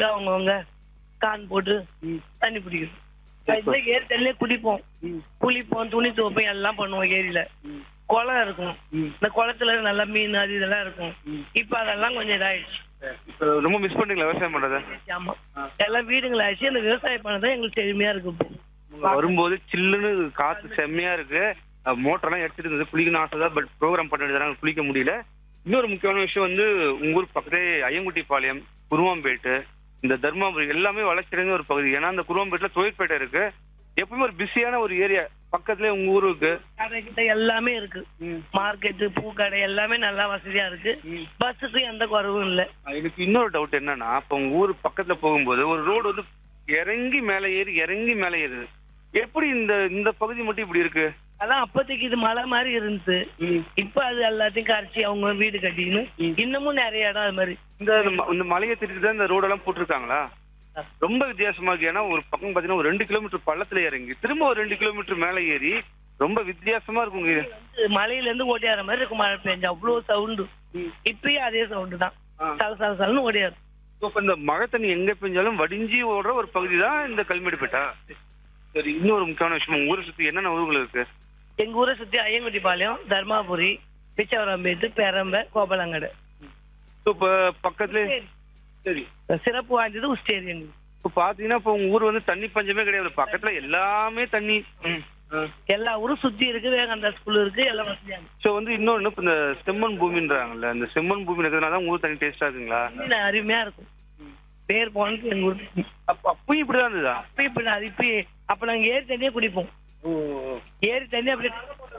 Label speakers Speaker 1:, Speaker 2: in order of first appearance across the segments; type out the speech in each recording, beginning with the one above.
Speaker 1: வீட்டுல அவங்கவுங்க கான் போட்டு தண்ணி பிடிக்கணும் அதுல ஏரி தண்ணியே குடிப்போம் குளிப்போம் துணி துவைப்போம் எல்லாம் பண்ணுவோம் ஏரியில குளம் இருக்கும் இந்த குளத்துல நல்லா மீன் அது இதெல்லாம் இருக்கும் இப்ப அதெல்லாம் கொஞ்சம் இதாயிடுச்சு
Speaker 2: இப்போ ரொம்ப மிஸ் பண்றீங்களா விவசாயம் பண்றத
Speaker 1: ஆமா எல்லாம் வீடுங்களை ஆச்சு அந்த விவசாயம் பண்ணதான் எங்களுக்கு செழுமையா இருக்கு இப்போ
Speaker 2: வரும்போது சில்லுன்னு காத்து செம்மையா இருக்கு மோட்டர் எல்லாம் எடுத்துட்டு இருந்தது குளிக்கணும் ஆசை தான் பட் ப்ரோக்ராம் பண்ணிட்டு குளிக்க முடியல இன்னொரு முக்கியமான விஷயம் வந்து உங்க ஊர் பக்கத்தே ஐயங்குட்டி பாளையம் குருவாம்பேட்டு இந்த தர்மாபுரி எல்லாமே வளர்ச்சியடைந்த ஒரு பகுதி ஏன்னா அந்த குருவாம்பேட்டுல தொழிற்பேட்டை இருக்கு எப்பவுமே ஒரு பிஸியான ஒரு ஏரியா பக்கத்துல உங்க ஊருக்கு
Speaker 1: கடை கிட்ட எல்லாமே இருக்கு மார்க்கெட்டு பூக்கடை எல்லாமே நல்லா வசதியா இருக்கு பஸ்ஸுக்கு எந்த குறவும் இல்ல
Speaker 2: எனக்கு இன்னொரு டவுட் என்னன்னா இப்போ உங்க ஊர் பக்கத்துல போகும்போது ஒரு ரோடு வந்து இறங்கி மேலே ஏறி இறங்கி மேலே ஏறுது எப்படி இந்த இந்த பகுதி மட்டும் இப்படி இருக்கு
Speaker 1: அதான் அப்போதைக்கு இது மலை மாதிரி இருந்துச்சு இப்ப அது எல்லாத்தையும் கரைச்சி அவங்க வீடு கட்டின்னு இன்னமும் நிறைய இடம் அது மாதிரி
Speaker 2: இந்த ம- இந்த மலையை திருட்டு தான் இந்த ரோடெல்லாம் போட்டிருக்காங்களா ரொம்ப வித்தியாசமா இருக்கு ஏன்னா ஒரு பக்கம் பாத்தீங்கன்னா ஒரு ரெண்டு கிலோமீட்டர் பள்ளத்துல இறங்கி திரும்ப ஒரு ரெண்டு கிலோமீட்டர் மேலே ஏறி ரொம்ப வித்தியாசமா இருக்கும் இது.
Speaker 1: வந்து மலையில இருந்து ஓடியார மாதிரி இருக்கும் மழை பெஞ்சா அவ்வளவு சவுண்டு இப்பயும் அதே சவுண்டு தான் சல சல சலன்னு ஓடியாரு
Speaker 2: So, இப்ப இந்த மழை தண்ணி எங்க பெஞ்சாலும் வடிஞ்சி ஓடுற ஒரு பகுதி தான் இந்த கல்மேடுபேட்டா சரி இன்னொரு முக்கியமான விஷயம் உங்க ஊரை சுத்தி என்னென்ன ஊர்கள் இருக்கு
Speaker 1: எங்க ஊரை சுத்தி ஐயங்குட்டிப்பாளையம் தர்மாபுரி பிச்சவரம்பேட்டு பெரம்ப கோபலங்கடை
Speaker 2: So, இப்ப பக்கத்துல சரி
Speaker 1: சிறப்பு வாய்ந்தது உஸ்டேரி எங்களுக்கு
Speaker 2: இப்ப பாத்தீங்கன்னா இப்ப உங்க ஊர் வந்து தண்ணி பஞ்சமே கிடையாது பக்கத்துல எல்லாமே தண்ணி
Speaker 1: எல்லா ஊரும் சுத்தி இருக்கு வேகாந்தா ஸ்கூல் இருக்கு எல்லாம் வசதியா இருக்கு
Speaker 2: சோ வந்து இன்னொன்னு இப்ப இந்த செம்மண் பூமின்றாங்கல்ல இந்த செம்மண் பூமி இருக்கிறதுனால தான் உங்க ஊர் தண்ணி டேஸ்டா இருக்குங்களா
Speaker 1: தண்ணி அருமையா இருக்கும் பேர் போனது எங்க ஊர்
Speaker 2: அப்ப அப்பயும் இப்படிதான் இருந்ததா
Speaker 1: அப்ப இப்ப அது இப்ப அப்ப நாங்க ஏரி தண்ணியே குடிப்போம் ஏரி தண்ணி அப்படியே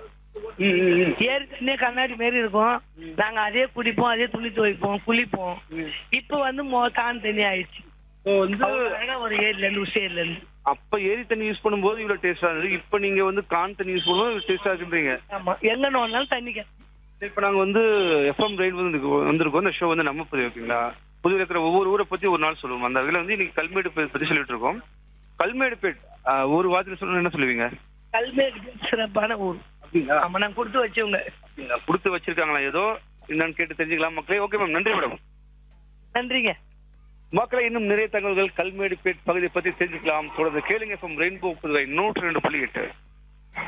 Speaker 1: ஏரி தண்ணியே கண்ணாடி மாரி இருக்கும் நாங்க அதே குடிப்போம் அதே துணி துவைப்போம் குளிப்போம் இப்ப வந்து மொ- கான் தண்ணி ஆயிடுச்சு
Speaker 2: So, வந்து
Speaker 1: அழகா ஒரு ஏரியில இருந்து உஷேரில இருந்து
Speaker 2: அப்ப ஏரி தண்ணி யூஸ் பண்ணும்போது இவ்வளவு டேஸ்டா இருந்தது இப்ப நீங்க வந்து கான் தண்ணி யூஸ் பண்ணும்போது டேஸ்டா இருக்குன்றீங்க
Speaker 1: ஆமா எங்க நோண்டாலும் தண்ணி கிடைக்கும்.
Speaker 2: இப்ப நாங்க வந்து எஃப்எம் ரெயின் வந்து வந்திருக்கோம் இந்த ஷோ வந்து நம்ம புதிய ஓகேங்களா புதிய இருக்கிற ஒவ்வொரு ஊரை பத்தி ஒரு நாள் சொல்லுவோம் அந்த வகையில வந்து இன்னைக்கு கல்மேடு பே- பத்தி சொல்லிட்டு இருக்கோம் கல்மேடுபேட் ஆஹ், ஒரு வாரத்துல சொல்லணும் என்ன சொல்லுவீங்க
Speaker 1: கல்மேடு சிறப்பான ஊர்
Speaker 2: அப்படிங்களா
Speaker 1: ஆமா நாங்க கொடுத்து வச்சவங்க
Speaker 2: கொடுத்து வச்சிருக்காங்களா ஏதோ என்னன்னு கேட்டு தெரிஞ்சுக்கலாம் மக்களே ஓகே மேம் நன்றி மேடம்
Speaker 1: நன்றிங்க
Speaker 2: மக்களை இன்னும் நிறைய தகவல்கள் கல்மேடுபேட் பகுதியை பத்தி தெரிஞ்சுக்கலாம் தொடர்ந்து கேளுங்க எஃப்எம் ரெயின்போ புதுவை நூற்றி ரெண்டு புள்ளி எட்டு